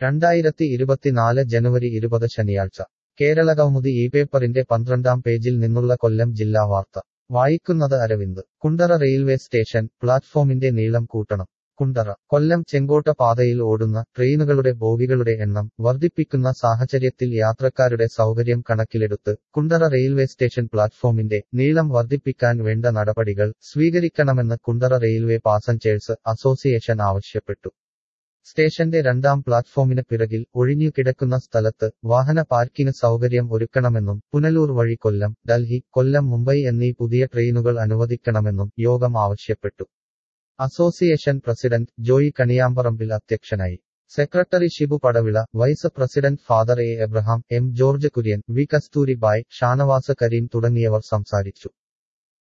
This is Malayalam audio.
രണ്ടായിരത്തി ഇരുപത്തിനാല് ജനുവരി ഇരുപത് ശനിയാഴ്ച കേരളകൗമുദി ഈ പേപ്പറിന്റെ പന്ത്രണ്ടാം പേജിൽ നിന്നുള്ള കൊല്ലം ജില്ലാ വാർത്ത വായിക്കുന്നത് അരവിന്ദ് കുണ്ടറ റെയിൽവേ സ്റ്റേഷൻ പ്ലാറ്റ്ഫോമിന്റെ നീളം കൂട്ടണം കുണ്ടറ കൊല്ലം ചെങ്കോട്ട പാതയിൽ ഓടുന്ന ട്രെയിനുകളുടെ ബോഗികളുടെ എണ്ണം വർദ്ധിപ്പിക്കുന്ന സാഹചര്യത്തിൽ യാത്രക്കാരുടെ സൗകര്യം കണക്കിലെടുത്ത് കുണ്ടറ റെയിൽവേ സ്റ്റേഷൻ പ്ലാറ്റ്ഫോമിന്റെ നീളം വർദ്ധിപ്പിക്കാൻ വേണ്ട നടപടികൾ സ്വീകരിക്കണമെന്ന് കുണ്ടറ റെയിൽവേ പാസഞ്ചേഴ്സ് അസോസിയേഷൻ ആവശ്യപ്പെട്ടു സ്റ്റേഷന്റെ രണ്ടാം പ്ലാറ്റ്ഫോമിന് പിറകിൽ ഒഴിഞ്ഞുകിടക്കുന്ന സ്ഥലത്ത് വാഹന പാർക്കിംഗ് സൗകര്യം ഒരുക്കണമെന്നും പുനലൂർ വഴി കൊല്ലം ഡൽഹി കൊല്ലം മുംബൈ എന്നീ പുതിയ ട്രെയിനുകൾ അനുവദിക്കണമെന്നും യോഗം ആവശ്യപ്പെട്ടു അസോസിയേഷൻ പ്രസിഡന്റ് ജോയി കണിയാമ്പറമ്പിൽ അധ്യക്ഷനായി secretary Shibu Padavila vice president father A Abraham M George Kurian V Kasthuri Bai Shanavas Kareem തുടങ്ങിയവർ സംസാരിച്ചു